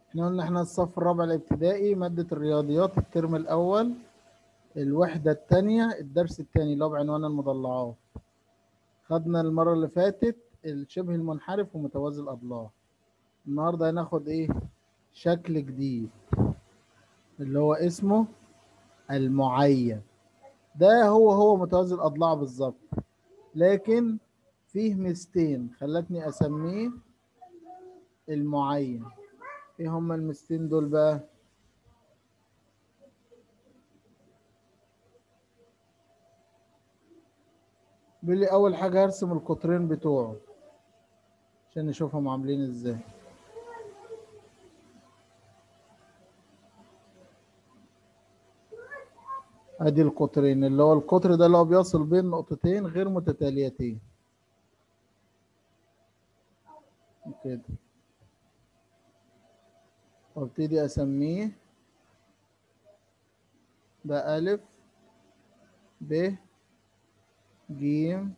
احنا قلنا احنا الصف الرابع الابتدائي مادة الرياضيات الترم الأول الوحدة الثانية الدرس الثاني اللي هو بعنوان المضلعات خدنا المرة اللي فاتت الشبه المنحرف ومتوازي الأضلاع النهاردة هناخد ايه شكل جديد اللي هو اسمه المعين ده هو هو متوازي الأضلاع بالظبط لكن فيه ميزتين خلتني أسميه المعين ايه هما الميزتين دول بقى بيقول لي اول حاجه هرسم القطرين بتوعه عشان نشوفهم عاملين ازاي ادي القطرين اللي هو القطر ده اللي هو بيصل بين نقطتين غير متتاليتين كده وابتدي اسميه ده الف ب جيم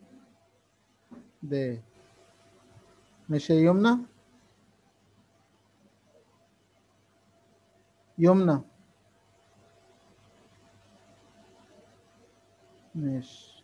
د ماشي يا يمنى يمنى ماشي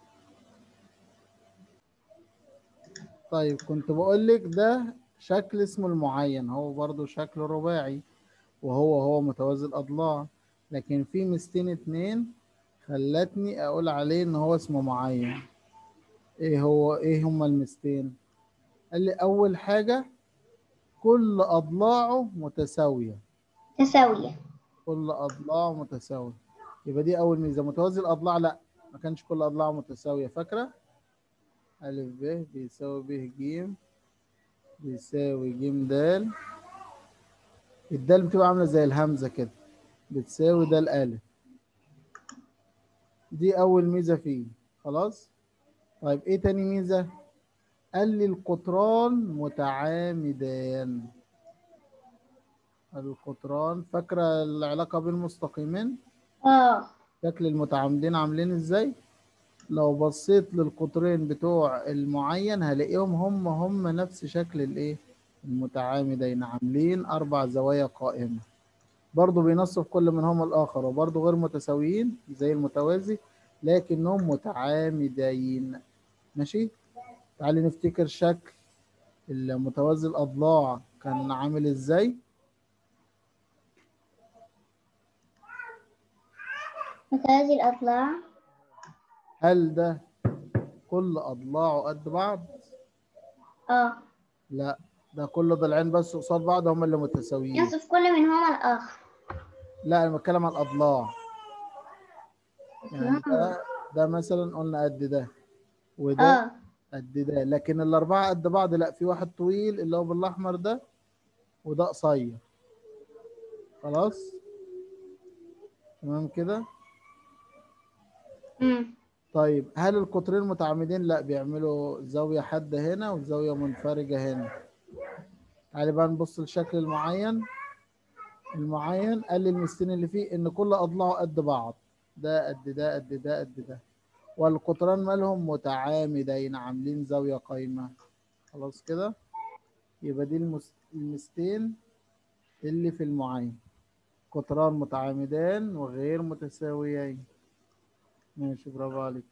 طيب كنت بقول لك ده شكل اسمه المعين هو برضو شكل رباعي وهو هو متوازي الأضلاع لكن في ميزتين اتنين خلتني أقول عليه إن هو اسمه معين إيه هو إيه هما الميزتين؟ قال لي أول حاجة كل أضلاعه متساوية تساوية كل أضلاعه متساوية يبقى دي أول ميزة متوازي الأضلاع لأ ما كانش كل أضلاعه متساوية فاكرة؟ ألف ب بيساوي ب ج بيساوي ج د الدال بتبقى عاملة زي الهمزة كده بتساوي ده الألف دي أول ميزة فيه خلاص طيب إيه تاني ميزة قال لي القطران متعامدان القطران فاكرة العلاقة بين المستقيمين اه شكل المتعامدين عاملين ازاي لو بصيت للقطرين بتوع المعين هلاقيهم هم هم نفس شكل الايه المتعامدين عاملين اربع زوايا قائمة برضو بينصف كل منهم الاخر وبرضو غير متساويين زي المتوازي لكنهم متعامدين ماشي تعالي نفتكر شكل المتوازي الاضلاع كان عامل ازاي متوازي الأضلاع هل ده كل اضلاعه قد بعض اه لا ده كل ضلعين بس قصاد بعض هم اللي متساويين يصف كل منهما الآخر لا انا بتكلم عن الاضلاع يعني ده ده مثلا قلنا قد ده وده اه قد ده لكن الاربعه قد بعض لا في واحد طويل اللي هو بالاحمر ده وده قصير خلاص تمام كده امم طيب هل القطرين متعامدين لا بيعملوا زاويه حاده هنا وزاويه منفرجه هنا تعالي بقى نبص للشكل المعين المعين قال لي الميزتين اللي فيه ان كل اضلاعه قد بعض ده قد ده قد ده قد ده والقطران مالهم متعامدين عاملين زاويه قايمه خلاص كده يبقى دي المس- الميزتين اللي في المعين قطران متعامدان وغير متساويين ماشي برافو عليك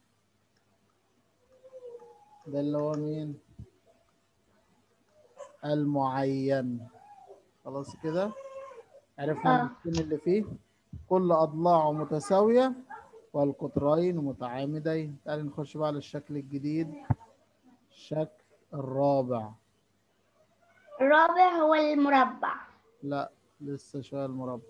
ده اللي هو مين المعين خلاص كده عرفنا آه. الميزتين اللي فيه كل أضلاعه متساوية والقطرين متعامدين تعالي نخش بقى على الشكل الجديد الشكل الرابع الرابع هو المربع لا لسه شوية المربع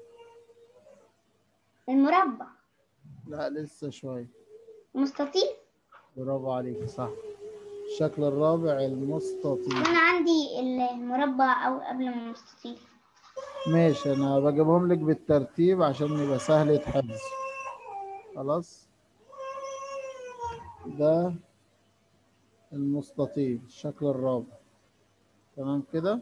المربع لا لسه شوية مستطيل برافو عليك صح الشكل الرابع المستطيل أنا عندي المربع أو قبل من المستطيل ماشي انا بجيبهم لك بالترتيب عشان يبقى سهل يتحفظ خلاص ده المستطيل الشكل الرابع تمام كده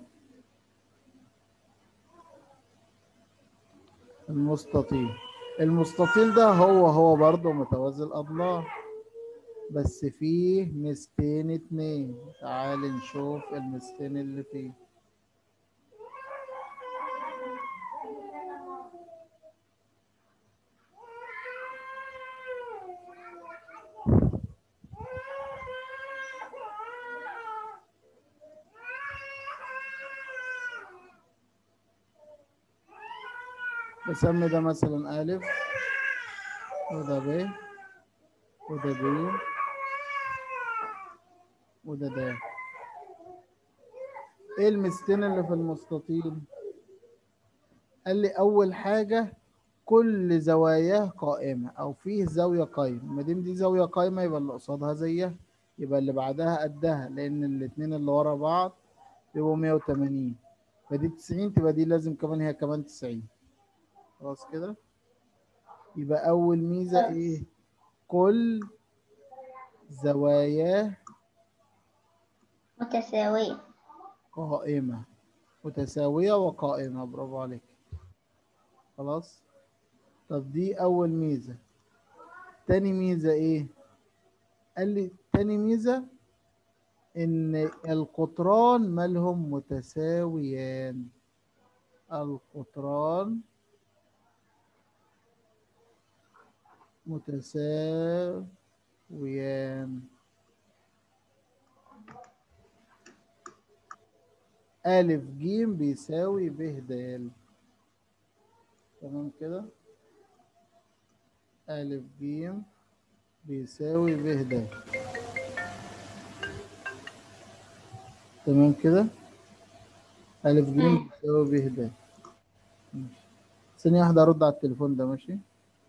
المستطيل المستطيل ده هو هو برضه متوازي الأضلاع بس فيه ميزتين اتنين تعال نشوف الميزتين اللي فيه بسمي ده مثلا ألف وده ب وده ب وده د ايه المستين اللي في المستطيل قال لي اول حاجة كل زواياه قائمة او فيه زاوية قايمة ما دام دي زاوية قايمة يبقى اللي قصادها زيها يبقى اللي بعدها قدها لان الاتنين اللي ورا بعض يبقوا 180 فدي 90 تبقى دي لازم كمان هي كمان 90 خلاص كده يبقى اول ميزة ايه كل زواياه متساوية قائمة متساوية وقائمة برافو عليك خلاص طب دي أول ميزة تاني ميزة إيه؟ قال لي تاني ميزة إن القطران مالهم متساويان القطران متساويان ألف جيم بيساوي ب د تمام كده ألف جيم بيساوي ب د تمام كده ألف جيم مم. بيساوي ب د ماشي. ثانية واحدة أرد على التليفون ده ماشي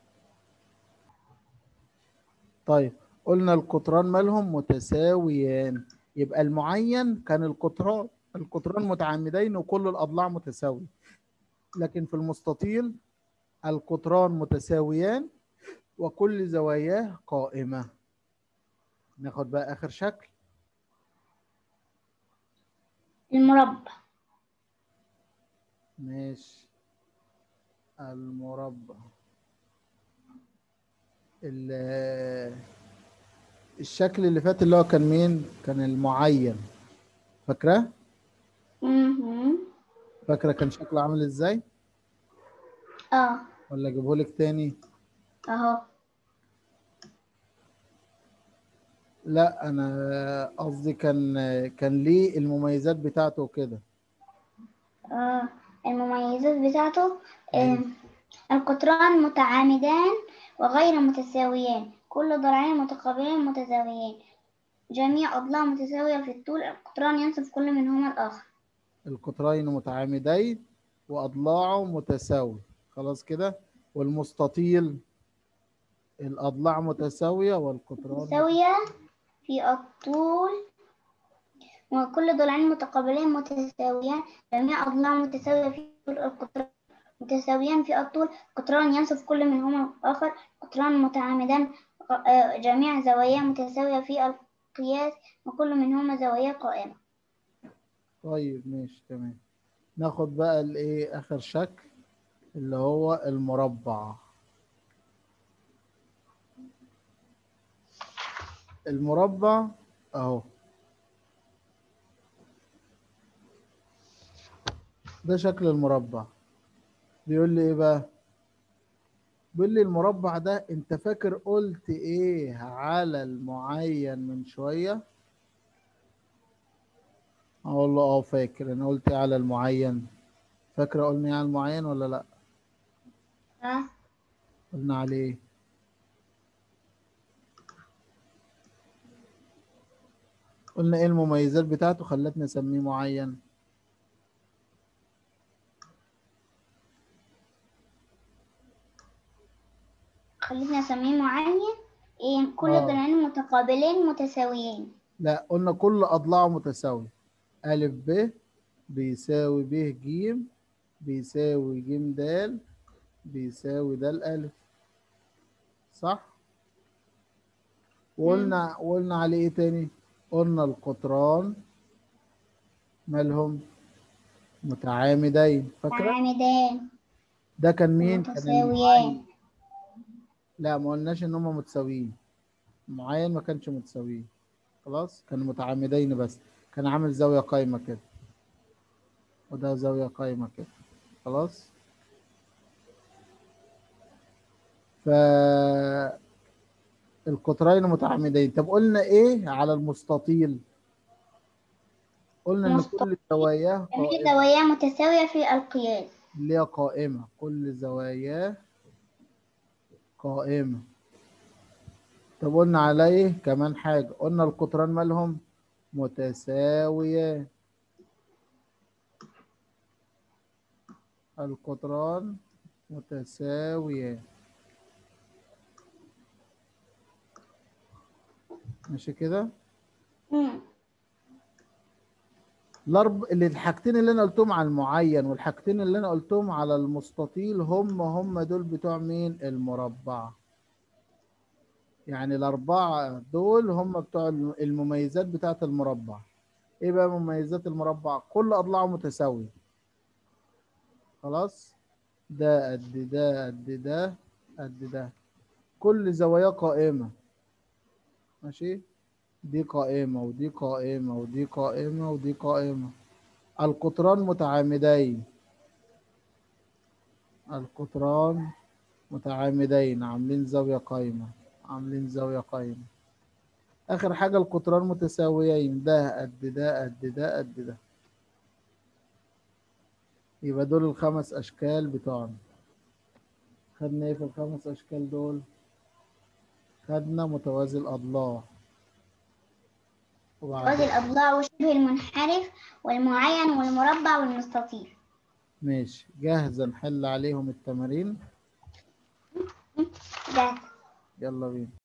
طيب قلنا القطران مالهم متساويان يبقى المعين كان القطران القطران متعامدين وكل الأضلاع متساوية لكن في المستطيل القطران متساويان وكل زواياه قائمة ناخد بقى آخر شكل المربع ماشي المربع ال- الشكل اللي فات اللي هو كان مين كان المعين فاكراه مهم. فاكره كان شكله عامل ازاي اه ولا اجيبهولك تاني اهو لا انا قصدي كان كان ليه المميزات بتاعته كده آه. المميزات بتاعته آم، القطران متعامدان وغير متساويان كل ضلعين متقابلين متساويين جميع أضلاع متساوية في الطول القطران ينصف كل منهما الآخر القطرين متعامدين واضلاعه متساوي خلاص كده والمستطيل الاضلاع متساويه والقطران متساوية في الطول وكل ضلعين متقابلين متساويان جميع أضلاع متساوية في طول القطران متساويان في الطول قطران ينصف كل منهما الآخر قطران متعامدان آه، جميع زواياه متساوية في القياس وكل منهما زواياه قائمة طيب ماشي تمام ناخد بقى الايه اخر شكل اللي هو المربع المربع اهو ده شكل المربع بيقول لي ايه بقى بيقول لي المربع ده انت فاكر قلت ايه على المعين من شويه اقول له اه فاكر انا قلت ايه على المعين فاكره قلنا ايه على المعين ولا لا ها قلنا عليه ايه قلنا ايه المميزات بتاعته خلتني اسميه معين خلينا نسميه معين إيه كل آه. ضلعين متقابلين متساويين لا قلنا كل اضلاعه متساوية ألف ب بيساوي ب ج بيساوي ج د بيساوي د ألف صح؟ وقلنا وقلنا عليه ايه تاني؟ قلنا القطران مالهم متعامدين فاكرة؟ متعامدان ده كان مين؟ كان المعين متساويان لا ما قلناش ان هم متساويين المعين ما كانش متساويين خلاص كانوا متعامدين بس كان عامل زاوية قايمة كده وده زاوية قايمة كده خلاص ف القطرين متعامدين طب قلنا ايه على المستطيل قلنا ان كل مستطيل. زواياه جميع قائمة زواياه متساوية في القياس اللي هي قائمة كل زواياه قائمة طب قلنا عليه كمان حاجة قلنا القطران مالهم متساويان القطران متساويان ماشي كده مم. الارب اللي الحاجتين اللي انا قلتهم على المعين والحاجتين اللي انا قلتهم على المستطيل هم هم دول بتوع مين المربع يعني الاربعه دول هم بتوع الم- المميزات بتاعه المربع ايه بقى مميزات المربع كل اضلاعه متساويه خلاص ده قد ده قد ده قد ده كل زواياه قائمه ماشي دي قائمة ودي قائمة ودي قائمة ودي قائمة القطران متعامدين القطران متعامدين عاملين زاوية قايمة عاملين زاوية قايمة آخر حاجة القطران متساويين ده قد ده قد ده قد ده يبقى دول الخمس أشكال بتوعنا خدنا إيه في الخمس أشكال دول؟ خدنا متوازي الأضلاع وادي وبعدين الأضلاع وشبه المنحرف والمعين والمربع والمستطيل ماشي جاهزة نحل عليهم التمارين ده يلا بينا